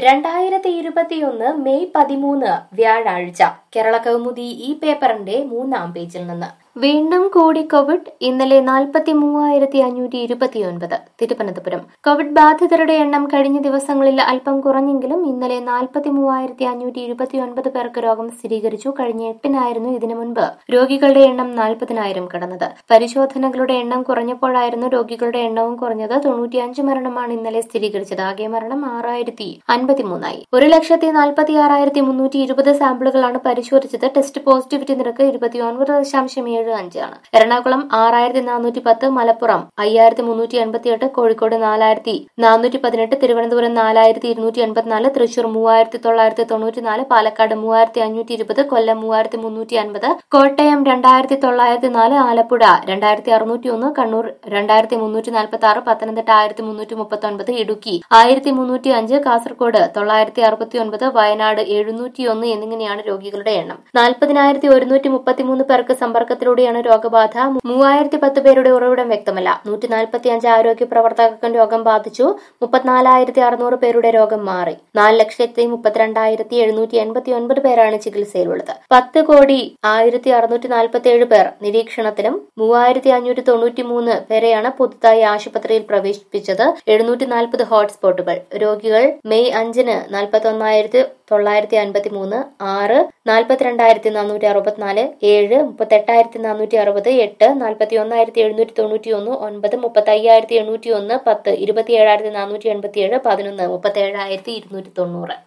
രണ്ടായിരത്തി ഇരുപത്തിയൊന്ന് മെയ് പതിമൂന്ന് വ്യാഴാഴ്ച കേരള കൗമുദി ഈ പേപ്പറിന്റെ മൂന്നാം പേജിൽ നിന്ന് വീണ്ടും കൂടി കോവിഡ് ഇന്നലെ നാൽപ്പത്തി മൂവായിരത്തി അഞ്ഞൂറ്റി ഇരുപത്തിയൊൻപത് തിരുവനന്തപുരം കോവിഡ് ബാധിതരുടെ എണ്ണം കഴിഞ്ഞ ദിവസങ്ങളിൽ അല്പം കുറഞ്ഞെങ്കിലും ഇന്നലെ നാൽപ്പത്തി മൂവായിരത്തി അഞ്ഞൂറ്റി ഇരുപത്തിയൊൻപത് പേർക്ക് രോഗം സ്ഥിരീകരിച്ചു കഴിഞ്ഞ എട്ടിനായിരുന്നു ഇതിനു മുൻപ് രോഗികളുടെ എണ്ണം നാൽപ്പതിനായിരം കടന്നത് പരിശോധനകളുടെ എണ്ണം കുറഞ്ഞപ്പോഴായിരുന്നു രോഗികളുടെ എണ്ണവും കുറഞ്ഞത് തൊണ്ണൂറ്റിയഞ്ച് മരണമാണ് ഇന്നലെ സ്ഥിരീകരിച്ചത് ആകെ മരണം ആറായിരത്തി അൻപത്തിമൂന്നായി ഒരു ലക്ഷത്തി നാൽപ്പത്തി ആറായിരത്തി മുന്നൂറ്റി ഇരുപത് സാമ്പിളുകളാണ് പരിശോധിച്ചത് ടെസ്റ്റ് പോസിറ്റിവിറ്റി നിരക്ക് ഇരുപത്തിയൊൻപത് ദശാംശം ഏഴ് അഞ്ചാണ് എറണാകുളം ആറായിരത്തി നാനൂറ്റി പത്ത് മലപ്പുറം അയ്യായിരത്തി മുന്നൂറ്റി എൺപത്തിയെട്ട് കോഴിക്കോട് നാലായിരത്തി നാനൂറ്റി പതിനെട്ട് തിരുവനന്തപുരം നാലായിരത്തി ഇരുന്നൂറ്റി എൺപത്തിനാല് തൃശൂർ മൂവായിരത്തി തൊള്ളായിരത്തി തൊണ്ണൂറ്റിനാല് പാലക്കാട് മൂവായിരത്തി അഞ്ഞൂറ്റി ഇരുപത് കൊല്ലം മൂവായിരത്തി മുന്നൂറ്റി അൻപത് കോട്ടയം രണ്ടായിരത്തി തൊള്ളായിരത്തി നാല് ആലപ്പുഴ രണ്ടായിരത്തി അറുന്നൂറ്റി ഒന്ന് കണ്ണൂർ രണ്ടായിരത്തി മുന്നൂറ്റി നാൽപ്പത്തി ആറ് പത്തനംതിട്ട ആയിരത്തി മുന്നൂറ്റി മുപ്പത്തി ഒൻപത് ഇടുക്കി ആയിരത്തി മുന്നൂറ്റി അഞ്ച് കാസർഗോഡ് തൊള്ളായിരത്തി അറുപത്തി ഒൻപത് വയനാട് എഴുന്നൂറ്റി ഒന്ന് എന്നിങ്ങനെയാണ് രോഗികളുടെ എണ്ണം നാൽപ്പതിനായിരത്തി ഒരുന്നൂറ്റി മുപ്പത്തിമൂന്ന് പേർക്ക് സമ്പർക്കത്തിലൂടെയാണ് രോഗബാധ മൂവായിരത്തി പത്ത് പേരുടെ ഉറവിടം വ്യക്തമല്ല നൂറ്റി നാൽപ്പത്തി അഞ്ച് ആരോഗ്യ പ്രവർത്തകർക്കും രോഗം ബാധിച്ചു മുപ്പത്തിനാലായിരത്തി അറുന്നൂറ് പേരുടെ രോഗം മാറി നാല് ലക്ഷത്തി മുപ്പത്തിരണ്ടായിരത്തി എഴുന്നൂറ്റി എൺപത്തി ഒൻപത് പേരാണ് ചികിത്സയിലുള്ളത് പത്ത് കോടി ആയിരത്തി അറുന്നൂറ്റി നാൽപ്പത്തി ഏഴ് പേർ നിരീക്ഷണത്തിലും മൂവായിരത്തി അഞ്ഞൂറ്റി തൊണ്ണൂറ്റി മൂന്ന് പേരെയാണ് പുതുതായി ആശുപത്രിയിൽ പ്രവേശിപ്പിച്ചത് എഴുന്നൂറ്റി നാൽപ്പത് ഹോട്ട്സ്പോട്ടുകൾ രോഗികൾ മെയ് അഞ്ചിന് നാൽപ്പത്തി ഒന്നായിരത്തി തൊള്ളായിരത്തി അൻപത്തി മൂന്ന് ആറ് നാൽപ്പത്തിരണ്ടായിരത്തി നാനൂറ്റി അറുപത്തിനാല് ഏഴ് മുപ്പത്തെട്ടായിരത്തി നാനൂറ്റി അറുപത് എട്ട് നാൽപ്പത്തി ഒന്നായിരത്തി എഴുന്നൂറ്റി തൊണ്ണൂറ്റി ഒന്ന് ഒൻപത് മുപ്പത്തി അയ്യായിരത്തി എണ്ണൂറ്റി ഒന്ന് പത്ത് ഇരുപത്തി ഏഴായിരത്തി നാനൂറ്റി എൺപത്തി ഏഴ് പതിനൊന്ന് മുപ്പത്തി ഏഴായിരത്തി ഇരുന്നൂറ്റി തൊണ്ണൂറ്